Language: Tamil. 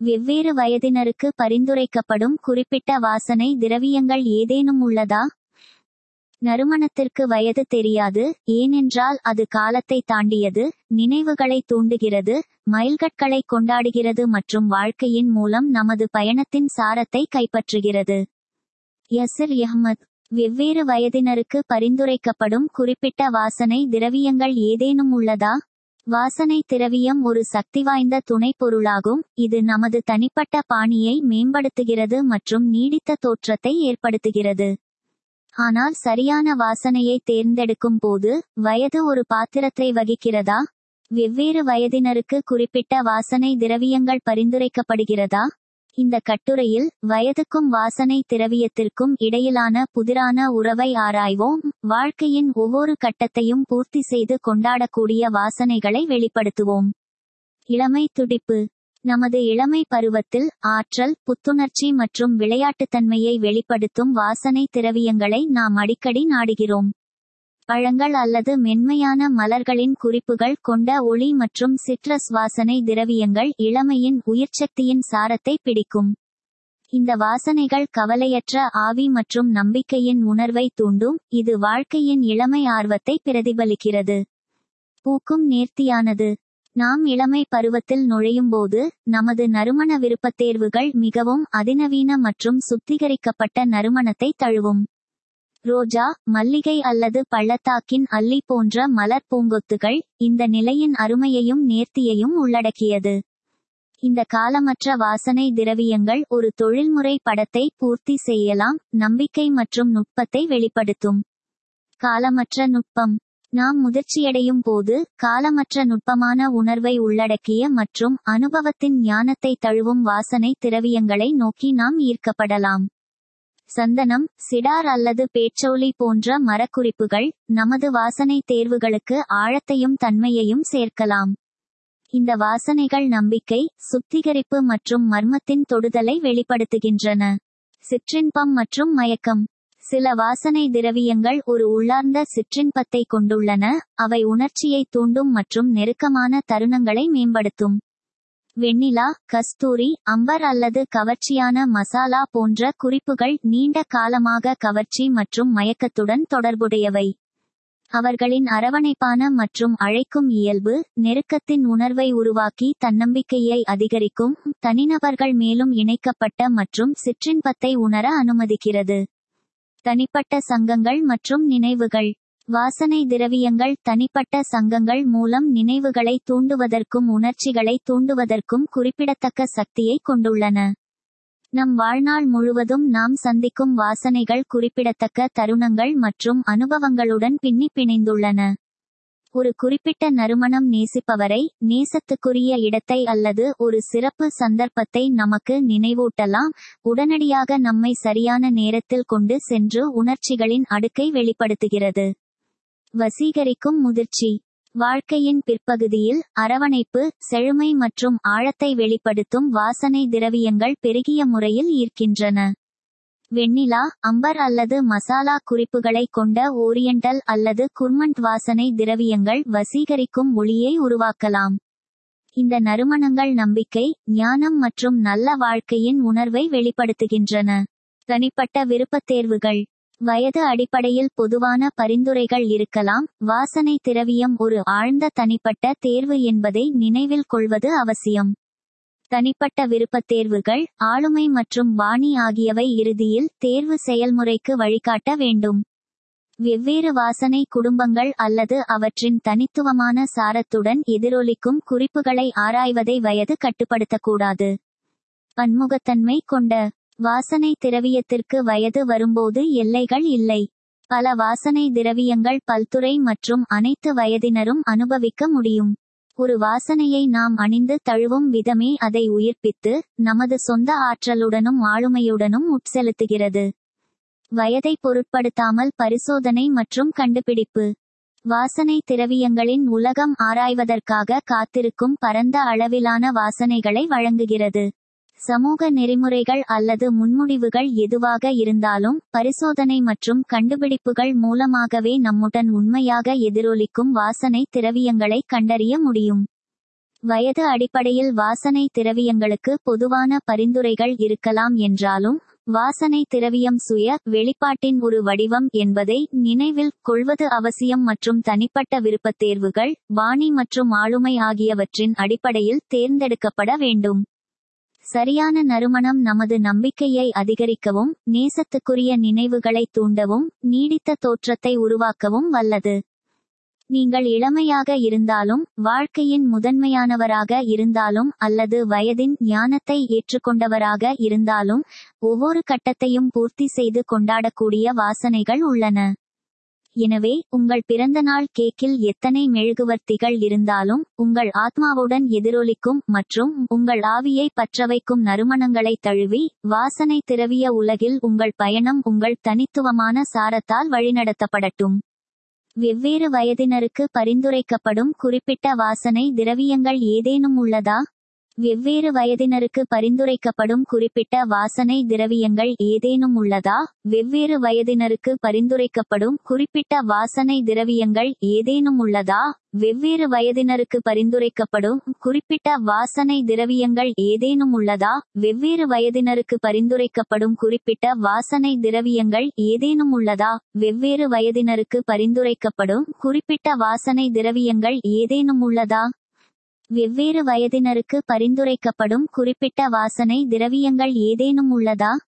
வெவ்வேறு வயதினருக்கு பரிந்துரைக்கப்படும் குறிப்பிட்ட வாசனை திரவியங்கள் ஏதேனும் உள்ளதா நறுமணத்திற்கு வயது தெரியாது ஏனென்றால் அது காலத்தை தாண்டியது நினைவுகளை தூண்டுகிறது மைல்கற்களை கொண்டாடுகிறது மற்றும் வாழ்க்கையின் மூலம் நமது பயணத்தின் சாரத்தை கைப்பற்றுகிறது யசிர் அஹ்மத் வெவ்வேறு வயதினருக்கு பரிந்துரைக்கப்படும் குறிப்பிட்ட வாசனை திரவியங்கள் ஏதேனும் உள்ளதா வாசனை திரவியம் ஒரு சக்திவாய்ந்த துணைப் பொருளாகும் இது நமது தனிப்பட்ட பாணியை மேம்படுத்துகிறது மற்றும் நீடித்த தோற்றத்தை ஏற்படுத்துகிறது ஆனால் சரியான வாசனையை தேர்ந்தெடுக்கும் போது வயது ஒரு பாத்திரத்தை வகிக்கிறதா வெவ்வேறு வயதினருக்கு குறிப்பிட்ட வாசனை திரவியங்கள் பரிந்துரைக்கப்படுகிறதா இந்த கட்டுரையில் வயதுக்கும் வாசனை திரவியத்திற்கும் இடையிலான புதிரான உறவை ஆராய்வோம் வாழ்க்கையின் ஒவ்வொரு கட்டத்தையும் பூர்த்தி செய்து கொண்டாடக்கூடிய வாசனைகளை வெளிப்படுத்துவோம் இளமை துடிப்பு நமது இளமை பருவத்தில் ஆற்றல் புத்துணர்ச்சி மற்றும் விளையாட்டுத்தன்மையை வெளிப்படுத்தும் வாசனை திரவியங்களை நாம் அடிக்கடி நாடுகிறோம் பழங்கள் அல்லது மென்மையான மலர்களின் குறிப்புகள் கொண்ட ஒளி மற்றும் சிட்ரஸ் வாசனை திரவியங்கள் இளமையின் உயிர்ச்சக்தியின் சாரத்தை பிடிக்கும் இந்த வாசனைகள் கவலையற்ற ஆவி மற்றும் நம்பிக்கையின் உணர்வை தூண்டும் இது வாழ்க்கையின் இளமை ஆர்வத்தை பிரதிபலிக்கிறது பூக்கும் நேர்த்தியானது நாம் இளமை பருவத்தில் நுழையும்போது நமது நறுமண விருப்பத்தேர்வுகள் மிகவும் அதிநவீன மற்றும் சுத்திகரிக்கப்பட்ட நறுமணத்தை தழுவும் ரோஜா மல்லிகை அல்லது பள்ளத்தாக்கின் அல்லி போன்ற மலர் பூங்கொத்துகள் இந்த நிலையின் அருமையையும் நேர்த்தியையும் உள்ளடக்கியது இந்த காலமற்ற வாசனை திரவியங்கள் ஒரு தொழில்முறை படத்தை பூர்த்தி செய்யலாம் நம்பிக்கை மற்றும் நுட்பத்தை வெளிப்படுத்தும் காலமற்ற நுட்பம் நாம் முதிர்ச்சியடையும் போது காலமற்ற நுட்பமான உணர்வை உள்ளடக்கிய மற்றும் அனுபவத்தின் ஞானத்தை தழுவும் வாசனை திரவியங்களை நோக்கி நாம் ஈர்க்கப்படலாம் சந்தனம் சிடார் அல்லது பேச்சோலி போன்ற மரக்குறிப்புகள் நமது வாசனை தேர்வுகளுக்கு ஆழத்தையும் தன்மையையும் சேர்க்கலாம் இந்த வாசனைகள் நம்பிக்கை சுத்திகரிப்பு மற்றும் மர்மத்தின் தொடுதலை வெளிப்படுத்துகின்றன சிற்றின்பம் மற்றும் மயக்கம் சில வாசனை திரவியங்கள் ஒரு உள்ளார்ந்த சிற்றின்பத்தை கொண்டுள்ளன அவை உணர்ச்சியை தூண்டும் மற்றும் நெருக்கமான தருணங்களை மேம்படுத்தும் வெண்ணிலா கஸ்தூரி அம்பர் அல்லது கவர்ச்சியான மசாலா போன்ற குறிப்புகள் நீண்ட காலமாக கவர்ச்சி மற்றும் மயக்கத்துடன் தொடர்புடையவை அவர்களின் அரவணைப்பான மற்றும் அழைக்கும் இயல்பு நெருக்கத்தின் உணர்வை உருவாக்கி தன்னம்பிக்கையை அதிகரிக்கும் தனிநபர்கள் மேலும் இணைக்கப்பட்ட மற்றும் சிற்றின்பத்தை உணர அனுமதிக்கிறது தனிப்பட்ட சங்கங்கள் மற்றும் நினைவுகள் வாசனை திரவியங்கள் தனிப்பட்ட சங்கங்கள் மூலம் நினைவுகளை தூண்டுவதற்கும் உணர்ச்சிகளை தூண்டுவதற்கும் குறிப்பிடத்தக்க சக்தியை கொண்டுள்ளன நம் வாழ்நாள் முழுவதும் நாம் சந்திக்கும் வாசனைகள் குறிப்பிடத்தக்க தருணங்கள் மற்றும் அனுபவங்களுடன் பின்னி பிணைந்துள்ளன ஒரு குறிப்பிட்ட நறுமணம் நேசிப்பவரை நேசத்துக்குரிய இடத்தை அல்லது ஒரு சிறப்பு சந்தர்ப்பத்தை நமக்கு நினைவூட்டலாம் உடனடியாக நம்மை சரியான நேரத்தில் கொண்டு சென்று உணர்ச்சிகளின் அடுக்கை வெளிப்படுத்துகிறது வசீகரிக்கும் முதிர்ச்சி வாழ்க்கையின் பிற்பகுதியில் அரவணைப்பு செழுமை மற்றும் ஆழத்தை வெளிப்படுத்தும் வாசனை திரவியங்கள் பெருகிய முறையில் ஈர்க்கின்றன வெண்ணிலா அம்பர் அல்லது மசாலா குறிப்புகளை கொண்ட ஓரியண்டல் அல்லது குர்மண்ட் வாசனை திரவியங்கள் வசீகரிக்கும் ஒளியை உருவாக்கலாம் இந்த நறுமணங்கள் நம்பிக்கை ஞானம் மற்றும் நல்ல வாழ்க்கையின் உணர்வை வெளிப்படுத்துகின்றன தனிப்பட்ட விருப்பத்தேர்வுகள் வயது அடிப்படையில் பொதுவான பரிந்துரைகள் இருக்கலாம் வாசனை திரவியம் ஒரு ஆழ்ந்த தனிப்பட்ட தேர்வு என்பதை நினைவில் கொள்வது அவசியம் தனிப்பட்ட விருப்பத்தேர்வுகள் ஆளுமை மற்றும் பாணி ஆகியவை இறுதியில் தேர்வு செயல்முறைக்கு வழிகாட்ட வேண்டும் வெவ்வேறு வாசனை குடும்பங்கள் அல்லது அவற்றின் தனித்துவமான சாரத்துடன் எதிரொலிக்கும் குறிப்புகளை ஆராய்வதை வயது கட்டுப்படுத்தக்கூடாது பன்முகத்தன்மை கொண்ட வாசனை திரவியத்திற்கு வயது வரும்போது எல்லைகள் இல்லை பல வாசனை திரவியங்கள் பல்துறை மற்றும் அனைத்து வயதினரும் அனுபவிக்க முடியும் ஒரு வாசனையை நாம் அணிந்து தழுவும் விதமே அதை உயிர்ப்பித்து நமது சொந்த ஆற்றலுடனும் ஆளுமையுடனும் உட்செலுத்துகிறது வயதை பொருட்படுத்தாமல் பரிசோதனை மற்றும் கண்டுபிடிப்பு வாசனை திரவியங்களின் உலகம் ஆராய்வதற்காக காத்திருக்கும் பரந்த அளவிலான வாசனைகளை வழங்குகிறது சமூக நெறிமுறைகள் அல்லது முன்முடிவுகள் எதுவாக இருந்தாலும் பரிசோதனை மற்றும் கண்டுபிடிப்புகள் மூலமாகவே நம்முடன் உண்மையாக எதிரொலிக்கும் வாசனை திரவியங்களை கண்டறிய முடியும் வயது அடிப்படையில் வாசனை திரவியங்களுக்கு பொதுவான பரிந்துரைகள் இருக்கலாம் என்றாலும் வாசனை திரவியம் சுய வெளிப்பாட்டின் ஒரு வடிவம் என்பதை நினைவில் கொள்வது அவசியம் மற்றும் தனிப்பட்ட விருப்பத்தேர்வுகள் பாணி மற்றும் ஆளுமை ஆகியவற்றின் அடிப்படையில் தேர்ந்தெடுக்கப்பட வேண்டும் சரியான நறுமணம் நமது நம்பிக்கையை அதிகரிக்கவும் நேசத்துக்குரிய நினைவுகளை தூண்டவும் நீடித்த தோற்றத்தை உருவாக்கவும் வல்லது நீங்கள் இளமையாக இருந்தாலும் வாழ்க்கையின் முதன்மையானவராக இருந்தாலும் அல்லது வயதின் ஞானத்தை ஏற்றுக்கொண்டவராக இருந்தாலும் ஒவ்வொரு கட்டத்தையும் பூர்த்தி செய்து கொண்டாடக்கூடிய வாசனைகள் உள்ளன எனவே உங்கள் பிறந்தநாள் கேக்கில் எத்தனை மெழுகுவர்த்திகள் இருந்தாலும் உங்கள் ஆத்மாவுடன் எதிரொலிக்கும் மற்றும் உங்கள் ஆவியை பற்றவைக்கும் நறுமணங்களை தழுவி வாசனை திரவிய உலகில் உங்கள் பயணம் உங்கள் தனித்துவமான சாரத்தால் வழிநடத்தப்படட்டும் வெவ்வேறு வயதினருக்கு பரிந்துரைக்கப்படும் குறிப்பிட்ட வாசனை திரவியங்கள் ஏதேனும் உள்ளதா வெவ்வேறு வயதினருக்கு பரிந்துரைக்கப்படும் குறிப்பிட்ட வாசனை திரவியங்கள் ஏதேனும் உள்ளதா வெவ்வேறு வயதினருக்கு பரிந்துரைக்கப்படும் குறிப்பிட்ட வாசனை திரவியங்கள் ஏதேனும் உள்ளதா வெவ்வேறு வயதினருக்கு பரிந்துரைக்கப்படும் குறிப்பிட்ட வாசனை திரவியங்கள் ஏதேனும் உள்ளதா வெவ்வேறு வயதினருக்கு பரிந்துரைக்கப்படும் குறிப்பிட்ட வாசனை திரவியங்கள் ஏதேனும் உள்ளதா வெவ்வேறு வயதினருக்கு பரிந்துரைக்கப்படும் குறிப்பிட்ட வாசனை திரவியங்கள் ஏதேனும் உள்ளதா வெவ்வேறு வயதினருக்கு பரிந்துரைக்கப்படும் குறிப்பிட்ட வாசனை திரவியங்கள் ஏதேனும் உள்ளதா